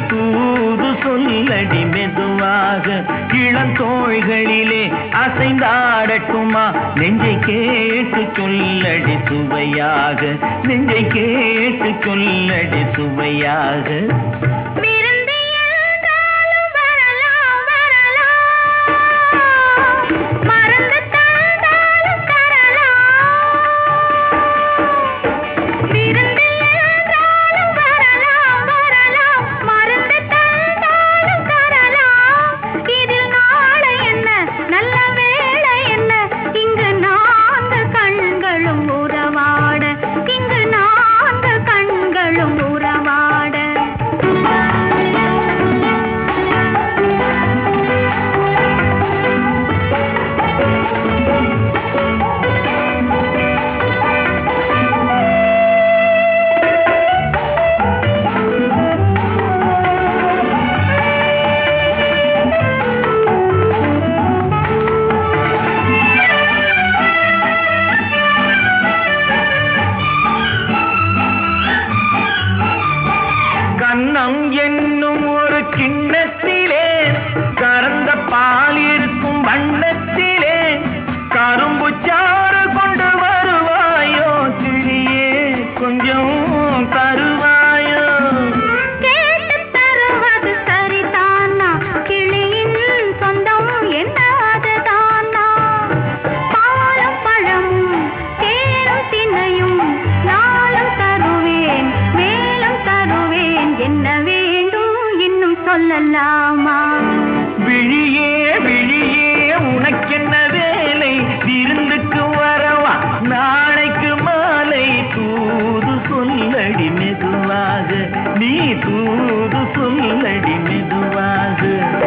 தூது சொல்லடி மெதுவாக இளந்தோள்களிலே அசைந்தாடட்டுமா நெஞ்சை கேட்டு சொல்லடி சுவையாக நெஞ்சை கேட்டு சொல்லடி சுவையாக விருந்து என்றாலும் வரலாம் வரலாம் மறந்து தந்தாலும் தரலாம் விருந்து என்றாலும் வரலாம் வரலாம் மறந்து தந்தாலும் தரலாம் இதில் நாளை என்ன நல்ல வேளை என்ன இங்கு நான்கு கண்களும் உறவாட இங்கு நான்கு கண்களும் உறவாட கண்ணம் என்னும் ஒரு கிண்ணத்திலே கறந்த பால் இருக்கும் வண்ணத்திலே கரும்பு சாறு கொண்டு வருவாயோ கிளியே கொஞ்சம் தருவாயோ கேட்டு தருவது சரிதானா கிளியின் சொந்தம் என்ன அதுதானா பாலும் பழமும் தேனும் தினையும் நாளும் தருவேன் மேலும் தருவேன் என்ன வேண்டும் இன்னும் சொல்லலாமா விழியே விழியே உனக்கென்ன வேலை விருந்துக்கு வரவா நாளைக்கு மாலை தூது சொல்லடி மெதுவாக நீ தூது சொல்லடி மெதுவாக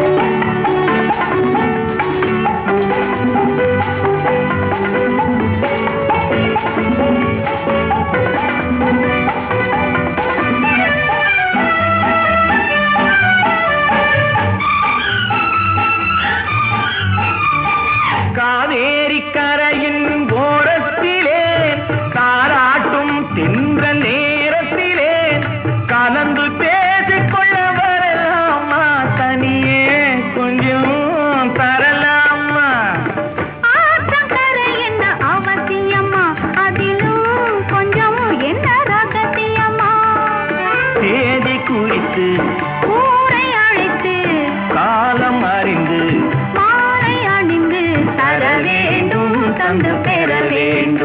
காவேரி கரையின் ஓரத்திலே தாராட்டும் தின்ற நேரத்திலே கலந்து பேசிக்கொள்ள வரலாமா தனியே கொஞ்சம் தரலாமா ஆற்றங்கரை என்ன அவசியமா அதிலும் கொஞ்சம் என்ன ரகசியமா தேதி குறித்து ஊரை அழைத்து காலம் அறிந்து மாலை அணிந்து தர வேண்டும் தந்து பெற வேண்டும்